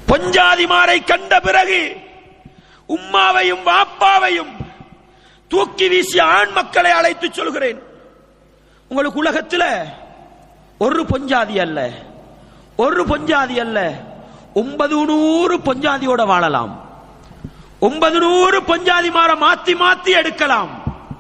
பொஞ்சாதிமாரை கண்ட பிறகு உம்மாவையும் வாப்பாவையும் தூக்கி வீசிய ஆண் மக்களை அழைத்து சொல்கிறேன் உங்களுக்கு உலகத்துல ஒரு பொஞ்சாதி அல்ல ஒரு பொஞ்சாதி அல்ல ஒன்பது நூறு பொஞ்சாதியோட வாழலாம் ஒன்பது நூறு பொஞ்சாதி மாற மாத்தி மாத்தி எடுக்கலாம்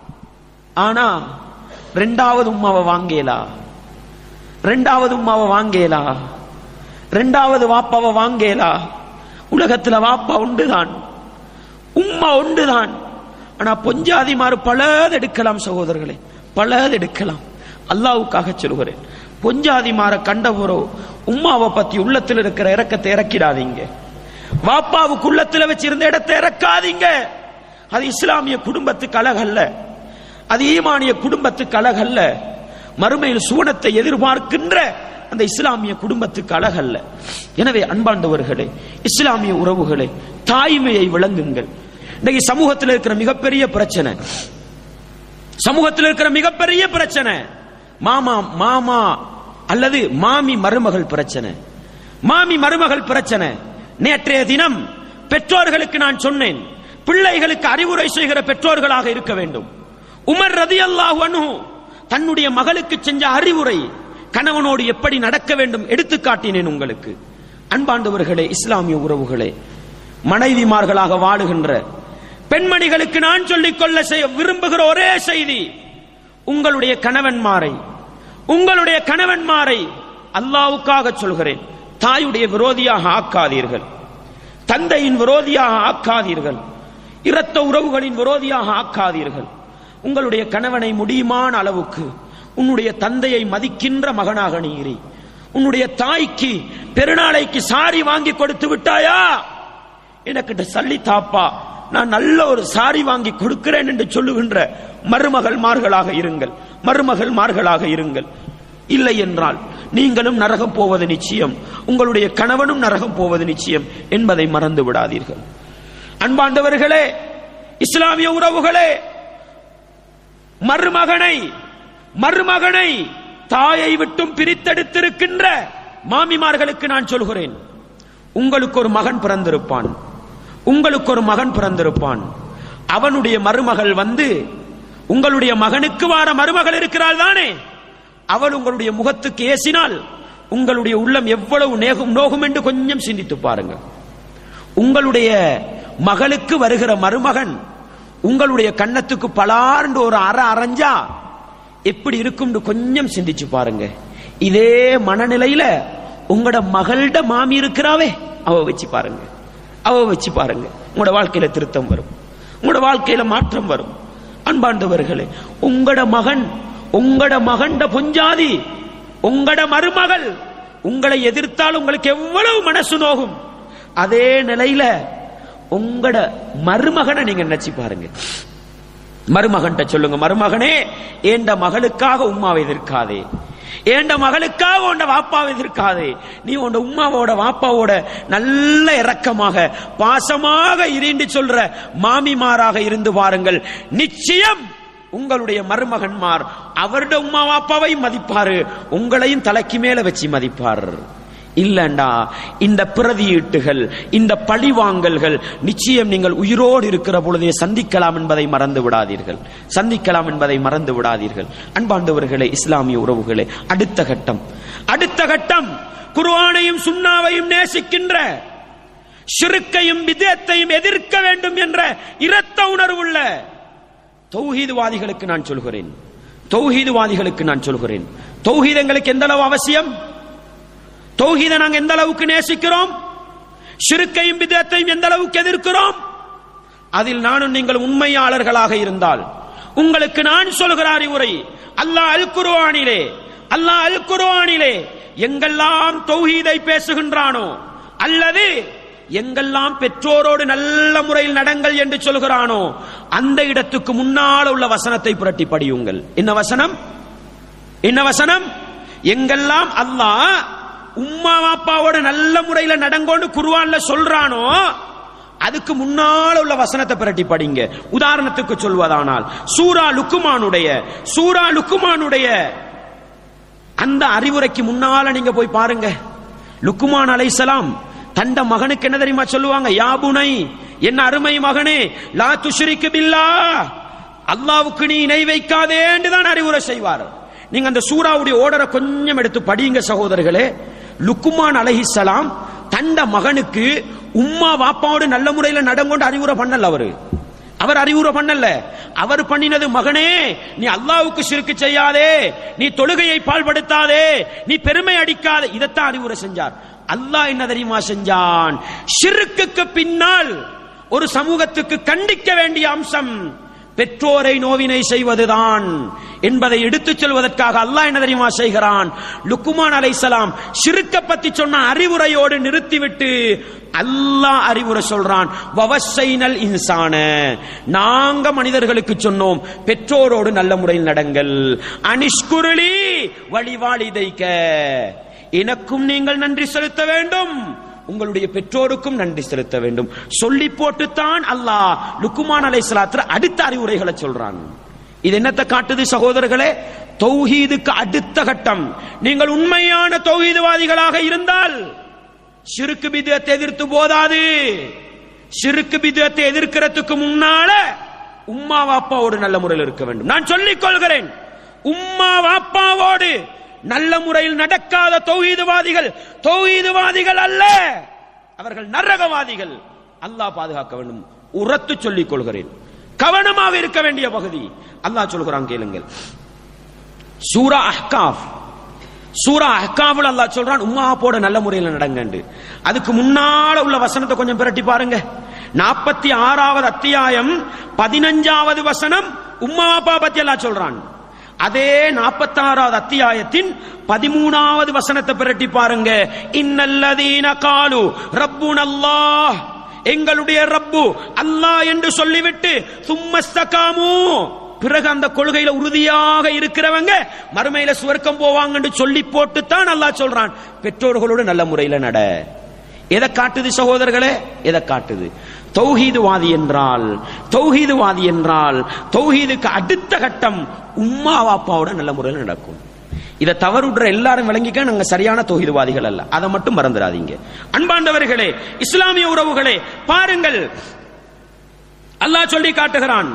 ஆனா ரெண்டாவது உம்மாவை வாங்கேலா ரெண்டாவது உம்மாவை வாங்கேலா ரெண்டாவது வாப்பாவை வாங்கேலா உலகத்துல வாப்பா உண்டுதான் உம்மா உண்டுதான் ஆனா பொஞ்சாதிமாறு பலது எடுக்கலாம் சகோதரர்களே பலது எடுக்கலாம் அல்லாவுக்காக சொல்கிறேன் பொஞ்சாதிமார கண்டவரோ உம்மாவை பத்தி உள்ளத்தில் இருக்கிற இறக்கத்தை இறக்கிடாதீங்க வாப்பாவுக்கு உள்ளத்துல வச்சிருந்த இடத்தை இறக்காதீங்க அது இஸ்லாமிய குடும்பத்துக்கு அழகல்ல அது ஈமானிய குடும்பத்துக்கு அழகல்ல மறுமையில் சுவனத்தை எதிர்பார்க்கின்ற அந்த இஸ்லாமிய குடும்பத்துக்கு அழகல்ல எனவே அன்பாண்டவர்களே இஸ்லாமிய உறவுகளே தாய்மையை விளங்குங்கள் இன்னைக்கு சமூகத்தில் இருக்கிற மிகப்பெரிய பிரச்சனை சமூகத்தில் இருக்கிற மிகப்பெரிய பிரச்சனை மாமா மாமா அல்லது மாமி மருமகள் பிரச்சனை மாமி மருமகள் பிரச்சனை நேற்றைய தினம் பெற்றோர்களுக்கு நான் சொன்னேன் பிள்ளைகளுக்கு அறிவுரை செய்கிற பெற்றோர்களாக இருக்க வேண்டும் உமர் ரதி அல்லாஹ் தன்னுடைய மகளுக்கு செஞ்ச அறிவுரை கணவனோடு எப்படி நடக்க வேண்டும் எடுத்து காட்டினேன் உங்களுக்கு அன்பாண்டவர்களே இஸ்லாமிய உறவுகளே மனைவிமார்களாக வாழுகின்ற பெண்மணிகளுக்கு நான் சொல்லிக் கொள்ள செய்ய விரும்புகிற ஒரே செய்தி உங்களுடைய கணவன்மாரை உங்களுடைய கணவன்மாரை அல்லாவுக்காக சொல்கிறேன் தாயுடைய விரோதியாக ஆக்காதீர்கள் தந்தையின் விரோதியாக ஆக்காதீர்கள் இரத்த உறவுகளின் விரோதியாக ஆக்காதீர்கள் உங்களுடைய கணவனை முடியுமான அளவுக்கு உன்னுடைய தந்தையை மதிக்கின்ற மகனாக நீரி உன்னுடைய தாய்க்கு பெருநாளைக்கு சாரி வாங்கி கொடுத்து விட்டாயா எனக்கிட்ட சல்லி தாப்பா நான் நல்ல ஒரு சாரி வாங்கி கொடுக்கிறேன் என்று சொல்லுகின்ற மருமகள் மார்களாக இருங்கள் மருமகள் மார்களாக இருங்கள் இல்லை என்றால் நீங்களும் நரகம் போவது நிச்சயம் உங்களுடைய கணவனும் நரகம் போவது நிச்சயம் என்பதை மறந்து விடாதீர்கள் அன்பாண்டவர்களே இஸ்லாமிய உறவுகளே மருமகனை மருமகனை தாயை விட்டும் பிரித்தெடுத்திருக்கின்ற மாமிமார்களுக்கு நான் சொல்கிறேன் உங்களுக்கு ஒரு மகன் பிறந்திருப்பான் உங்களுக்கு ஒரு மகன் பிறந்திருப்பான் அவனுடைய மருமகள் வந்து உங்களுடைய மகனுக்கு வார மருமகள் இருக்கிறாள் தானே அவள் உங்களுடைய முகத்துக்கு ஏசினால் உங்களுடைய உள்ளம் எவ்வளவு நேகும் நோகும் என்று கொஞ்சம் சிந்தித்து பாருங்க உங்களுடைய மகளுக்கு வருகிற மருமகன் உங்களுடைய கன்னத்துக்கு பலார்ந்து ஒரு அற அரைஞ்சா எப்படி இருக்கும்னு கொஞ்சம் சிந்திச்சு பாருங்க இதே மனநிலையில உங்களோட மகள்ட மாமி இருக்கிறாவே அவ வச்சு பாருங்க அவ வச்சு பாருங்க உங்களோட வாழ்க்கையில திருத்தம் வரும் உங்களோட வாழ்க்கையில மாற்றம் வரும் அன்பாண்டவர்களே உங்களோட மகன் உங்களோட மகண்ட பொஞ்சாதி உங்களோட மருமகள் உங்களை எதிர்த்தால் உங்களுக்கு எவ்வளவு மனசு நோகும் அதே நிலையில உங்களோட மருமகனை நீங்க நினைச்சு பாருங்க மருமகன்ட்ட சொல்லுங்க மருமகனே ஏண்ட மகளுக்காக உம்மாவை எதிர்க்காதே ஏண்ட மகளுக்காக உண்ட வாப்பாவை எதிர்க்காதே நீ உண்ட உம்மாவோட வாப்பாவோட நல்ல இரக்கமாக பாசமாக இருந்து சொல்ற மாமிமாராக இருந்து பாருங்கள் நிச்சயம் உங்களுடைய மருமகன்மார் அவருடைய உம்மா வாப்பாவை மதிப்பாரு உங்களையும் தலைக்கு மேல வச்சு மதிப்பார் இல்லண்டா இந்த பிரதியீட்டுகள் இந்த பழிவாங்கல்கள் நிச்சயம் நீங்கள் உயிரோடு இருக்கிற பொழுதே சந்திக்கலாம் என்பதை மறந்து விடாதீர்கள் சந்திக்கலாம் என்பதை மறந்து விடாதீர்கள் அன்பாண்டவர்களே இஸ்லாமிய உறவுகளே அடுத்த கட்டம் அடுத்த கட்டம் குர்ஆனையும் சுன்னாவையும் நேசிக்கின்ற ஷிருக்கையும் விதத்தையும் எதிர்க்க வேண்டும் என்ற இரத்த உணர்வுள்ள தௌஹீதுவாதிகளுக்கு நான் சொல்கிறேன் தௌஹீதுவாதிகளுக்கு நான் சொல்கிறேன் தௌஹீத் எங்களுக்கு எந்த அளவு அவசியம் தௌஹீத நாங்க எந்த அளவுக்கு நேசிக்கிறோம் ஷிருக்கையும் விதத்தையும் எந்த அளவுக்கு எதிர்க்கிறோம் அதில் நானும் நீங்கள் உண்மையாளர்களாக இருந்தால் உங்களுக்கு நான் சொல்கிற அறிவுரை அல்லாஹ் அல் குர்ஆனிலே அல்லாஹ் அல் குர்ஆனிலே எங்கெல்லாம் தௌஹீதை பேசுகின்றானோ அல்லது எங்கெல்லாம் பெற்றோரோடு நல்ல முறையில் நடங்கள் என்று சொல்கிறானோ அந்த இடத்துக்கு முன்னால் உள்ள வசனத்தை புரட்டி படியுங்கள் என்ன வசனம் என்ன வசனம் எங்கெல்லாம் அல்லாஹ் உம்மா அப்பாவோட நல்ல முறையில நடங்கோன்னு குருவான்ல சொல்றானோ அதுக்கு முன்னால உள்ள வசனத்தை பிரட்டி படிங்க உதாரணத்துக்கு சொல்வதானால் சூரா லுக்குமானுடைய சூரா லுக்குமானுடைய அந்த அறிவுரைக்கு முன்னால நீங்க போய் பாருங்க லுக்குமான் அலைசலாம் தண்ட மகனுக்கு என்ன தெரியுமா சொல்லுவாங்க யாபுனை என் அருமை மகனே லா துஷ்ரிக்கு பில்லா அல்லாவுக்கு நீ இணை வைக்காதே என்று தான் அறிவுரை செய்வார் நீங்க அந்த சூறாவுடைய ஓடரை கொஞ்சம் எடுத்து படியுங்க சகோதரர்களே லுக்குமான் அலைஹிஸ்ஸலாம் தண்ட மகனுக்கு உம்மா வாப்பாவோடு நல்ல முறையில நடங்கொண்டு அறிவுரை பண்ணல அவரு அவர் அறிவுரை பண்ணல அவர் பண்ணினது மகனே நீ அல்லாவுக்கு சிறுக்கு செய்யாதே நீ தொழுகையை பால்படுத்தாதே நீ பெருமை அடிக்காதே இதைத்தான் அறிவுரை செஞ்சார் அல்லாஹ் என்ன தெரியுமா செஞ்சான் ஷிருக்குக்கு பின்னால் ஒரு சமூகத்துக்கு கண்டிக்க வேண்டிய அம்சம் பெற்றோரை நோவினை செய்வதுதான் என்பதை எடுத்துச் சொல்வதற்காக அல்லாஹ் என்ன தெரியுமா செய்கிறான் லுக்குமான் அலைசலாம் சிறுக்க பத்தி சொன்ன அறிவுரையோடு நிறுத்திவிட்டு அல்லாஹ் அறிவுரை சொல்றான் வவசைனல் இன்சான நாங்க மனிதர்களுக்கு சொன்னோம் பெற்றோரோடு நல்ல முறையில் நடங்கள் அனிஷ்குருளி வழிவாளிதைக்க எனக்கும் நீங்கள் நன்றி செலுத்த வேண்டும் உங்களுடைய பெற்றோருக்கும் நன்றி செலுத்த வேண்டும் சொல்லி போட்டுத்தான் அல்லாஹ் லுக்குமான் அலை அடுத்த அறிவுரைகளை சொல்றான் இது என்னத்தை காட்டுது சகோதரர்களே தௌஹீதுக்கு அடுத்த கட்டம் நீங்கள் உண்மையான தௌஹீதுவாதிகளாக இருந்தால் சிறுக்கு பிதத்தை எதிர்த்து போதாது சிறுக்கு பிதத்தை எதிர்க்கிறதுக்கு முன்னால உம்மா வாப்பாவோடு நல்ல முறையில் இருக்க வேண்டும் நான் சொல்லிக் கொள்கிறேன் உம்மா வாப்பாவோடு நல்ல முறையில் நடக்காத தௌஹீதுவாதிகள் தௌஹீதுவாதிகள் அல்ல அவர்கள் நரகவாதிகள் அல்லாஹ் பாதுகாக்க வேண்டும் உரத்து சொல்லிக் கொள்கிறேன் கவனமாக இருக்க வேண்டிய பகுதி அல்லாஹ் சொல்கிறான் கேளுங்கள் சூரா அஹ்காஃப் சூரா அஹ்காஃபில் அல்லாஹ் சொல்றான் உம்மா போட நல்ல முறையில் நடங்கண்டு அதுக்கு முன்னால உள்ள வசனத்தை கொஞ்சம் பிரட்டி பாருங்க நாற்பத்தி ஆறாவது அத்தியாயம் பதினஞ்சாவது வசனம் உம்மா அப்பா பத்தி எல்லாம் சொல்றான் அதே நாற்பத்தாறாவது அத்தியாயத்தின் பதிமூணாவது வசனத்தை பிரட்டி பாருங்க இன்னல்லதீன காலு ரப்புன் அல்லாஹ் எங்களுடைய ரப்பு அல்லாஹ் என்று சொல்லிவிட்டு சும்மஸ்தகாமு பிறகு அந்த கொள்கையில உறுதியாக இருக்கிறவங்க மறுமையில சுவர்க்கம் போவாங்கன்னு சொல்லி போட்டு தான் அல்லாஹ் சொல்றான் பெற்றோர்களோடு நல்ல முறையில நட எதை காட்டுது சகோதரர்களே எதை காட்டுது தௌஹீதுவாதி என்றால் தௌஹீதுவாதி என்றால் தௌஹீதுக்கு அடுத்த கட்டம் உம்மா வாப்பாவோட நல்ல முறையில் நடக்கும் இதை தவறுடுற எல்லாரும் விளங்கிக்க நாங்க சரியான தௌஹீதுவாதிகள் அல்ல அதை மட்டும் மறந்துடாதீங்க அன்பாண்டவர்களே இஸ்லாமிய உறவுகளே பாருங்கள் அல்லாஹ் சொல்லி காட்டுகிறான்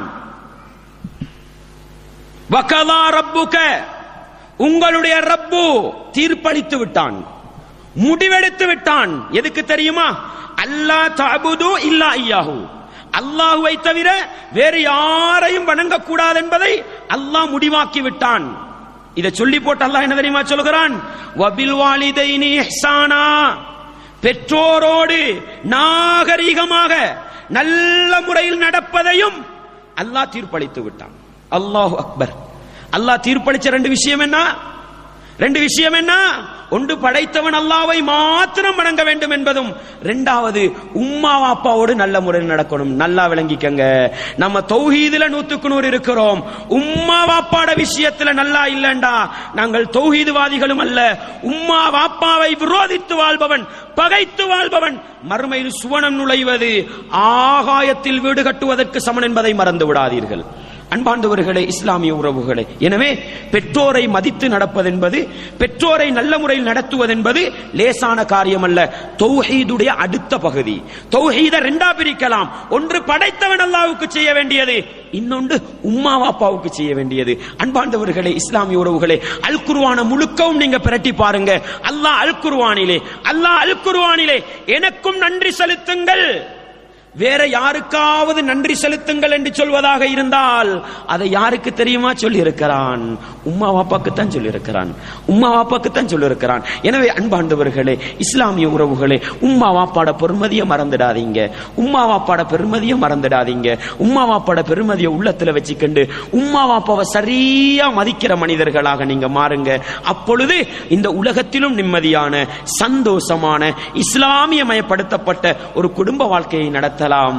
வகலா ரப்புக உங்களுடைய ரப்பு தீர்ப்பளித்து விட்டான் முடிவெடுத்து விட்டான் எதுக்கு தெரியுமா அல்லாஹ் தஅபுது இல்லா ஐயாஹு அல்லாஹுவை தவிர வேறு யாரையும் வணங்கக்கூடாது என்பதை அல்லாஹ் முடிவாக்கி விட்டான் இதை சொல்லி போட்டு அல்லாஹ் என்ன தெரியுமா சொல்கிறான் வபில் வாலிதைனி இஹ்சானா பெற்றோரோடு நாகரீகமாக நல்ல முறையில் நடப்பதையும் அல்லாஹ் தீர்ப்பளித்து விட்டான் அல்லாஹு அக்பர் அல்லாஹ் தீர்ப்பளிச்ச ரெண்டு விஷயம் என்ன ரெண்டு விஷயம் என்ன ஒன்று படைத்தவன் அல்லாவை மாத்திரம் வணங்க வேண்டும் என்பதும் இரண்டாவது உம்மா அப்பாவோடு நல்ல முறையில் நடக்கணும் நல்லா விளங்கிக்கங்க நம்ம தௌஹீதுல நூத்துக்கு நூறு இருக்கிறோம் உம்மா வாப்பாட விஷயத்துல நல்லா இல்லண்டா நாங்கள் தௌஹீதுவாதிகளும் அல்ல உம்மா வாப்பாவை விரோதித்து வாழ்பவன் பகைத்து வாழ்பவன் மறுமையில் சுவனம் நுழைவது ஆகாயத்தில் வீடு கட்டுவதற்கு சமன் என்பதை மறந்து விடாதீர்கள் அன்பாண்டவர்களே இஸ்லாமிய உறவுகளே எனவே பெற்றோரை மதித்து நடப்பதென்பது பெற்றோரை நல்ல முறையில் நடத்துவதென்பது லேசான காரியம் அல்ல தௌஹீதுடைய அடுத்த பகுதி தௌஹீத ரெண்டா பிரிக்கலாம் ஒன்று படைத்தவன் அல்லாவுக்கு செய்ய வேண்டியது இன்னொன்று உம்மா வாப்பாவுக்கு செய்ய வேண்டியது அன்பாண்டவர்களே இஸ்லாமிய உறவுகளே அல் குர்வான முழுக்கவும் நீங்க பிரட்டி பாருங்க அல்லாஹ் அல் குர்வானிலே அல்லாஹ் அல் குர்வானிலே எனக்கும் நன்றி செலுத்துங்கள் வேற யாருக்காவது நன்றி செலுத்துங்கள் என்று சொல்வதாக இருந்தால் அதை யாருக்கு தெரியுமா சொல்லி இருக்கிறான் உம்மா வாப்பாக்கு தான் சொல்லி இருக்கிறான் உம்மா வாப்பாக்கு தான் சொல்லி இருக்கிறான் எனவே அன்பாண்டவர்களே இஸ்லாமிய உறவுகளே உம்மா வாப்பாட பெருமதியை மறந்துடாதீங்க உம்மா வாப்பாட பெருமதியை மறந்துடாதீங்க உம்மா வாப்பாட பெருமதியை உள்ளத்துல வச்சுக்கண்டு உம்மா வாப்பாவை சரியா மதிக்கிற மனிதர்களாக நீங்க மாறுங்க அப்பொழுது இந்த உலகத்திலும் நிம்மதியான சந்தோஷமான இஸ்லாமியமயப்படுத்தப்பட்ட ஒரு குடும்ப வாழ்க்கையை நடத்த நடத்தலாம்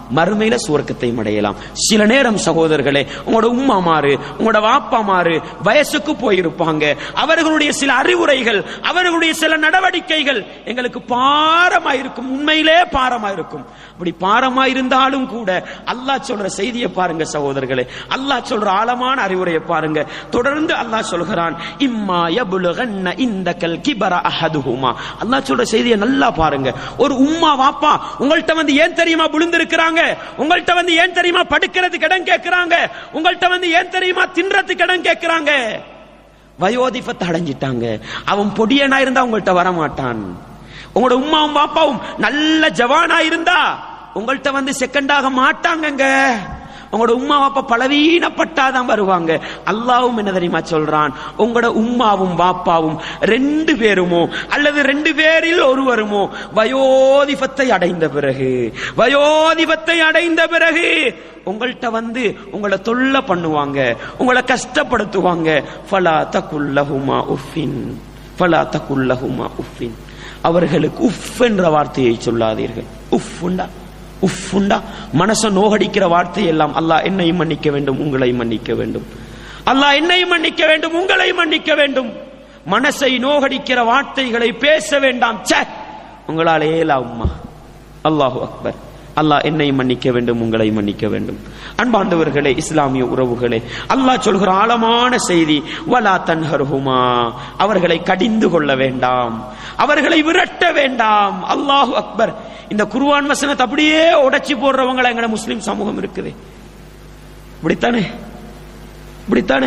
மறுமையில சுவர்க்கத்தையும் அடையலாம் சில நேரம் சகோதரர்களே உங்களோட உம்மா மாறு உங்களோட வாப்பா மாறு வயசுக்கு போயிருப்பாங்க அவர்களுடைய சில அறிவுரைகள் அவர்களுடைய சில நடவடிக்கைகள் எங்களுக்கு பாரமா இருக்கும் உண்மையிலே பாரமா இருக்கும் அப்படி பாரமா இருந்தாலும் கூட அல்லாஹ் சொல்ற செய்தியை பாருங்க சகோதரர்களே அல்லாஹ் சொல்ற ஆழமான அறிவுரையை பாருங்க தொடர்ந்து அல்லாஹ் சொல்கிறான் இம்மா யபுலுகன்ன இந்தக்கல் கிபர அஹதுஹுமா அல்லாஹ் சொல்ற செய்தியை நல்லா பாருங்க ஒரு உம்மா வாப்பா உங்கள்ட்ட வந்து ஏன் தெரியுமா விழுந்திருக்கிறாங்க உங்கள்ட்ட வந்து ஏன் தெரியுமா படுக்கிறதுக்கு இடம் கேட்கிறாங்க உங்கள்ட்ட வந்து ஏன் தெரியுமா தின்றதுக்கு இடம் கேட்கிறாங்க வயோதிபத்தை அடைஞ்சிட்டாங்க அவன் பொடியனா இருந்தா உங்கள்ட்ட வர மாட்டான் உங்களோட உம்மாவும் பாப்பாவும் நல்ல ஜவானா இருந்தா உங்கள்ட்ட வந்து செகண்டாக மாட்டாங்கங்க உங்களோட உம்மா பாப்பா பலவீனப்பட்டாதான் வருவாங்க அல்லாவும் என்ன தெரியுமா சொல்றான் உங்களோட உம்மாவும் பாப்பாவும் ரெண்டு பேருமோ அல்லது ரெண்டு பேரில் ஒருவருமோ வயோதிபத்தை அடைந்த பிறகு வயோதிபத்தை அடைந்த பிறகு உங்கள்ட்ட வந்து உங்களை தொல்லை பண்ணுவாங்க உங்களை கஷ்டப்படுத்துவாங்க ஃபலா தகுல்லஹுமா உஃபின் ஃபலா தகுல்லஹுமா உஃபின் அவர்களுக்கு உஃப் என்ற வார்த்தையை சொல்லாதீர்கள் உஃப் உண்டா உஃப் உண்டா மனச நோகடிக்கிற வார்த்தை எல்லாம் அல்லாஹ் என்னையும் மன்னிக்க வேண்டும் உங்களையும் மன்னிக்க வேண்டும் அல்லாஹ் என்னையும் மன்னிக்க வேண்டும் உங்களையும் மன்னிக்க வேண்டும் மனசை நோகடிக்கிற வார்த்தைகளை பேச வேண்டாம் ச்சே உங்களால் ஏலா உம்மா அல்லாஹு அக்பர் அல்லாஹ் என்னையும் மன்னிக்க வேண்டும் உங்களை மன்னிக்க வேண்டும் அன்பாண்டவர்களே இஸ்லாமிய உறவுகளே அல்லாஹ் சொல்கிற ஆழமான செய்தி வலா தன்ஹர்ஹுமா அவர்களை கடிந்து கொள்ள வேண்டாம் அவர்களை விரட்ட வேண்டாம் அல்லாஹு அக்பர் இந்த குர்ஆன் வசனத்தை அப்படியே உடைச்சு போடுறவங்கள எங்கட முஸ்லிம் சமூகம் இருக்குது இப்படித்தானே இப்படித்தானே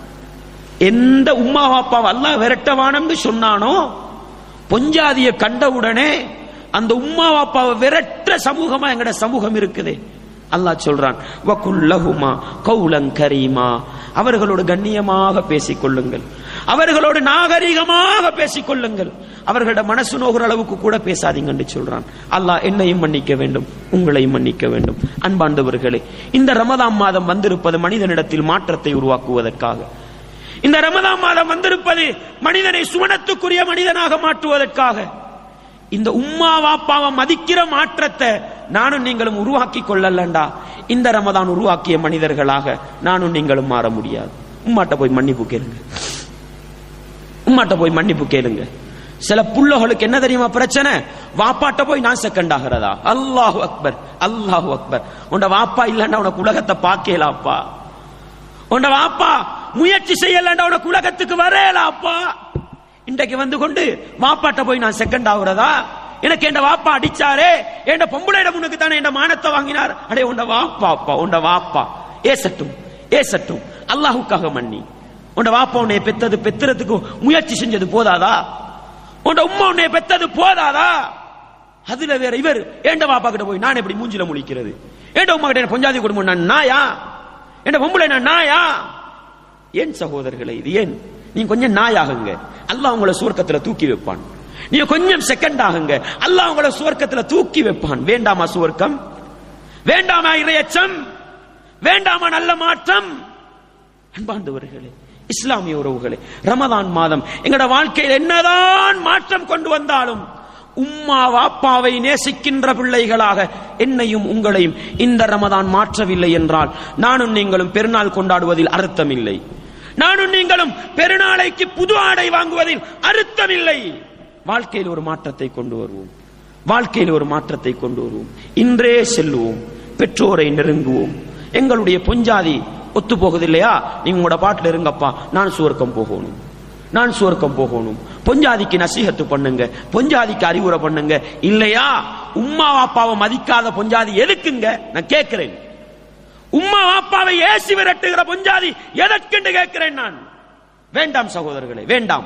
எந்த உம்மா பாப்பாவை அல்லாஹ் விரட்டவானம்னு சொன்னானோ பொஞ்சாதிய கண்டவுடனே அந்த உம்மா பாப்பாவை விரட்ட சமூகமா எங்கட சமூகம் இருக்குது அல்லாஹ் சொல்றான் வகுல்லஹுமா கௌலன் கரீமா அவர்களோடு கண்ணியமாக பேசிக் கொள்ளுங்கள் அவர்களோடு நாகரிகமாக பேசிக் கொள்ளுங்கள் அவர்களோட மனசு நோகிற அளவுக்கு கூட பேசாதீங்கன்னு சொல்றான் அல்லாஹ் என்னையும் மன்னிக்க வேண்டும் உங்களையும் மன்னிக்க வேண்டும் அன்பாண்டவர்களே இந்த ரமதான் மாதம் வந்திருப்பது மனிதனிடத்தில் மாற்றத்தை உருவாக்குவதற்காக இந்த ரமதான் மாதம் வந்திருப்பது மனிதனை சுவனத்துக்குரிய மனிதனாக மாற்றுவதற்காக இந்த உம்மா வாப்பாவை மதிக்கிற மாற்றத்தை நானும் நீங்களும் உருவாக்கி கொள்ளலண்டா இந்த ரமதான் உருவாக்கிய மனிதர்களாக நானும் நீங்களும் மாற முடியாது உம்மாட்ட போய் மன்னிப்பு கேளுங்க உம்மாட்ட போய் மன்னிப்பு கேளுங்க சில புள்ளகளுக்கு என்ன தெரியுமா பிரச்சனை வாப்பாட்ட போய் நான் செகண்ட் ஆகிறதா அல்லாஹு அக்பர் அல்லாஹு அக்பர் உண்ட வாப்பா இல்லன்னா உனக்கு உலகத்தை பார்க்கலாப்பா உண்ட வாப்பா முயற்சி செய்யலண்டா உனக்கு உலகத்துக்கு வரலாப்பா இன்றைக்கு வந்து கொண்டு வாப்பாட்ட போய் நான் செகண்ட் ஆகுறதா எனக்கு என் வாப்பா அடிச்சாரே என் பொம்பளையிட முன்னுக்கு தானே என் மானத்தை வாங்கினார் அடே உண்ட வாப்பா அப்பா உண்ட வாப்பா ஏசட்டும் ஏசட்டும் அல்லாஹுக்காக மன்னி உண்ட வாப்பா உன்னை பெத்தது பெத்துறதுக்கு முயற்சி செஞ்சது போதாதா உண்ட உம்மா உன்னை பெத்தது போதாதா அதுல வேற இவர் ஏண்ட வாப்பா கிட்ட போய் நான் எப்படி மூஞ்சில முழிக்கிறது ஏண்ட உமா கிட்ட எனக்கு பொஞ்சாதி குடும்பம் நான் நாயா என் பொம்பளை நான் நாயா ஏன் சகோதரர்களே இது ஏன் நீங்க கொஞ்சம் நாயாகுங்க அல்லாஹ் உங்களை சுவர்க்கத்துல தூக்கி வைப்பான் நீங்க கொஞ்சம் செகண்ட் ஆகுங்க அல்லாஹ் உங்களை சுவர்க்கத்துல தூக்கி வைப்பான் வேண்டாமா சுவர்க்கம் வேண்டாமா இரையச்சம் வேண்டாமா நல்ல மாற்றம் அன்பாண்டவர்களே இஸ்லாமிய உறவுகளே ரமதான் மாதம் எங்கட வாழ்க்கையில் என்னதான் மாற்றம் கொண்டு வந்தாலும் உம்மா வாப்பாவை நேசிக்கின்ற பிள்ளைகளாக என்னையும் உங்களையும் இந்த ரமதான் மாற்றவில்லை என்றால் நானும் நீங்களும் பெருநாள் கொண்டாடுவதில் அர்த்தம் இல்லை நானும் நீங்களும் பெருநாளைக்கு புது ஆடை வாங்குவதில் அர்த்தமில்லை வாழ்க்கையில் ஒரு மாற்றத்தை கொண்டு வருவோம் வாழ்க்கையில் ஒரு மாற்றத்தை கொண்டு வருவோம் இன்றே செல்லுவோம் பெற்றோரை நெருங்குவோம் எங்களுடைய பொஞ்சாதி ஒத்து போகுது இல்லையா நீங்க உங்களோட பாட்டுல இருங்கப்பா நான் சுவர்க்கம் போகணும் நான் சுவர்க்கம் போகணும் பொஞ்சாதிக்கு நசீகத்து பண்ணுங்க பொஞ்சாதிக்கு அறிவுரை பண்ணுங்க இல்லையா உம்மா வாப்பாவை மதிக்காத பொஞ்சாதி எதுக்குங்க நான் கேட்கிறேன் உம்மா வாப்பாவை ஏசி விரட்டுகிற பொஞ்சாதி எதற்கென்று கேட்கிறேன் நான் வேண்டாம் சகோதரர்களே வேண்டாம்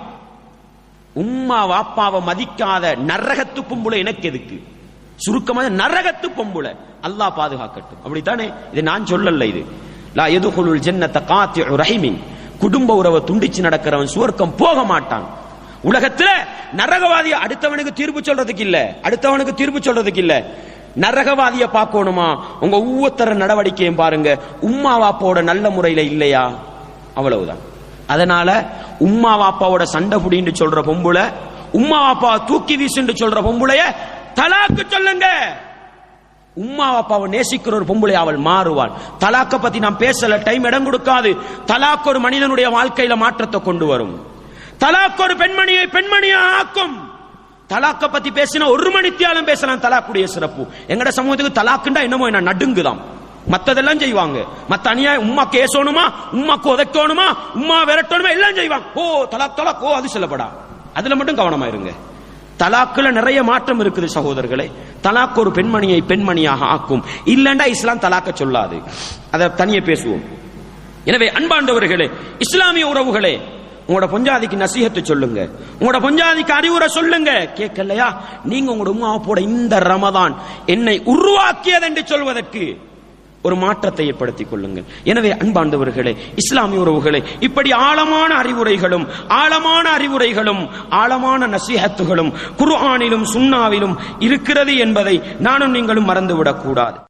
உம்மா வாப்பாவை மதிக்காத நரகத்து பொம்புல எனக்கு எதுக்கு சுருக்கமாக நரகத்து பொம்புல அல்லாஹ் பாதுகாக்கட்டும் அப்படித்தானே இது நான் சொல்லல இது லா எதுகுலுல் ஜன்னத்த காத்தி ரஹிமின் குடும்ப உறவை துண்டிச்சு நடக்கிறவன் சுவர்க்கம் போக மாட்டான் உலகத்துல நரகவாதிய அடுத்தவனுக்கு தீர்ப்பு சொல்றதுக்கு இல்ல அடுத்தவனுக்கு தீர்ப்பு சொல்றதுக்கு இல்ல நரகவாதிய பார்க்கணுமா உங்க ஒவ்வொருத்தர நடவடிக்கையும் பாருங்க உம்மா வாப்பாவோட நல்ல முறையில இல்லையா அவ்வளவுதான் அதனால உம்மா வாப்பாவோட சண்டை புடின்னு சொல்ற பொம்புல உம்மா வாப்பாவை தூக்கி வீசுன்னு சொல்ற பொம்புளைய தலாக்கு சொல்லுங்க உம்மா அப்பாவை நேசிக்கிற ஒரு பொம்பளை அவள் மாறுவாள் தலாக்க பத்தி நான் பேசல டைம் இடம் கொடுக்காது தலாக் ஒரு மனிதனுடைய வாழ்க்கையில மாற்றத்தை கொண்டு வரும் தலாக் ஒரு பெண்மணியை பெண்மணியா ஆக்கும் தலாக்க பத்தி பேசினா ஒரு மணித்தியாலும் பேசலாம் தலாக்குடைய சிறப்பு எங்கட சமூகத்துக்கு தலாக்குண்டா என்னமோ என்ன நடுங்குதாம் மத்ததெல்லாம் செய்வாங்க மத்த அநியாயம் உம்மா கேசணுமா உம்மாக்கு உதைக்கணுமா உம்மா விரட்டணுமா எல்லாம் செய்வாங்க ஓ தலாக் தலாக் ஓ அது சொல்லப்படா அதுல மட்டும் கவனமா இருங்க தலாக்குல நிறைய மாற்றம் இருக்குது சகோதரர்களே தலாக் ஒரு பெண்மணியை பெண்மணியாக ஆக்கும் இல்லண்டா இஸ்லாம் தலாக்க சொல்லாது அதை தனியே பேசுவோம் எனவே அன்பாண்டவர்களே இஸ்லாமிய உறவுகளே உங்களோட பொஞ்சாதிக்கு நசீகத்தை சொல்லுங்க உங்களோட பொஞ்சாதிக்கு அறிவுரை சொல்லுங்க கேட்கலையா நீங்க உங்களோட உம்மா போட இந்த ரமதான் என்னை உருவாக்கியது என்று சொல்வதற்கு ஒரு மாற்றத்தை ஏற்படுத்திக் கொள்ளுங்கள் எனவே அன்பாண்டவர்களே இஸ்லாமிய உறவுகளே இப்படி ஆழமான அறிவுரைகளும் ஆழமான அறிவுரைகளும் ஆழமான நசீஹத்துகளும் குர்ஆனிலும் சுன்னாவிலும் இருக்கிறது என்பதை நானும் நீங்களும் மறந்துவிடக் கூடாது